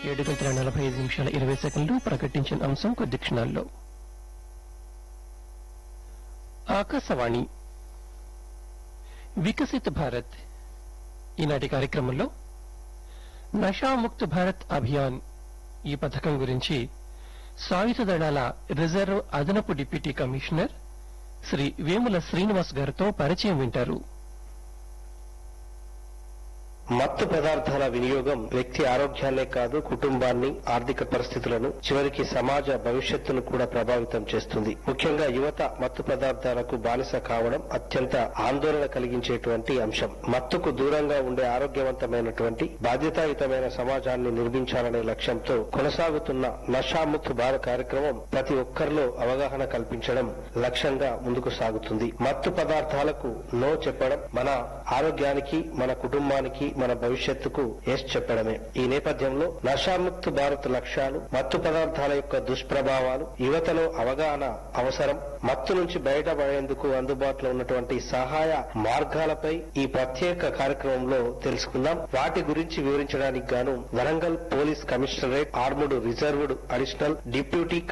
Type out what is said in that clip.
ఏడు గంటల నలభై ఐదు నిమిషాల ఇరవై సెకండ్లు ప్రకటించిన అంశం కొద్ది క్షణాల్లో ఆకాశవాణి వికసిత్ భారత్ ఈనాటి కార్యక్రమంలో నషాముక్త్ భారత్ అభియాన్ ఈ పథకం గురించి సాయుధ దళాల రిజర్వ్ అదనపు డిప్యూటీ కమిషనర్ శ్రీ వేముల శ్రీనివాస్ గారితో పరిచయం వింటారు మత్తు పదార్థాల వినియోగం వ్యక్తి ఆరోగ్యాన్నే కాదు కుటుంబాన్ని ఆర్థిక పరిస్థితులను చివరికి సమాజ భవిష్యత్తును కూడా ప్రభావితం చేస్తుంది ముఖ్యంగా యువత మత్తు పదార్థాలకు బానిస కావడం అత్యంత ఆందోళన కలిగించేటువంటి అంశం మత్తుకు దూరంగా ఉండే ఆరోగ్యవంతమైనటువంటి బాధ్యతాయుతమైన సమాజాన్ని నిర్మించాలనే లక్ష్యంతో కొనసాగుతున్న నషాముక్త్ భారత్ కార్యక్రమం ప్రతి ఒక్కరిలో అవగాహన కల్పించడం లక్ష్యంగా ముందుకు సాగుతుంది మత్తు పదార్థాలకు నో చెప్పడం మన ఆరోగ్యానికి మన కుటుంబానికి మన భవిష్యత్తుకు ఎస్ చెప్పడమే ఈ నేపథ్యంలో నషాముక్త్ భారత్ లక్ష్యాలు మత్తు పదార్థాల యొక్క దుష్ప్రభావాలు యువతలో అవగాహన అవసరం మత్తు నుంచి బయటపడేందుకు అందుబాటులో ఉన్నటువంటి సహాయ మార్గాలపై ఈ ప్రత్యేక కార్యక్రమంలో తెలుసుకుందాం వాటి గురించి వివరించడానికి గాను Warangal police commissionerate armed reserved additional deputy